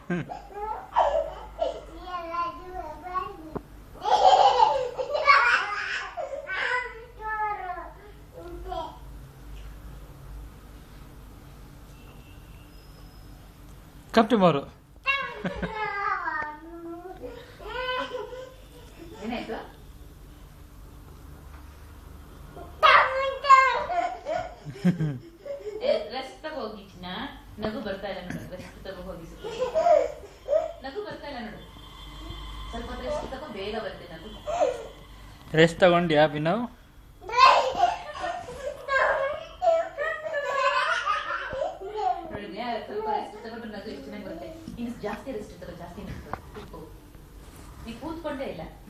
Cup tomorrow ಏನಾಯ್ತು rest ತಗೋ ಹೋಗಿ ಚಿನ್ನ ನಗು ಬರ್ತಾ ಇಲ್ಲ ನೋಡು ರೆಸ್ಟ್ ತಗೋ ಹೋಗಿ ಸ್ವಲ್ಪ. ನಗು ಬರ್ತಾ ಇಲ್ಲ ನೋಡು ಸ್ವಲ್ಪ ರೆಸ್ಟ್ ತಗೋ ಬೇಗ ಬರುತ್ತೆ ನಗು ರೆಸ್ಟ್ ತಗೊಂಡ್ಯಾ ಅಭಿನವ್ ನೋಡಿ ಸ್ವಲ್ಪ ರೆಸ್ಟ್ ತಗೊಂಡು ನಗು ಎಷ್ಟು ಚೆನ್ನಾಗಿ ಬರುತ್ತೆ ಇನ್ನು ಜಾಸ್ತಿ ರೆಸ್ಟ್ ತಗೋ ಜಾಸ್ತಿ ನಗು ಕೂತ್ಕೋ. ನೀ ಕೂತ್ಕೊಂಡೇ ಇಲ್ಲ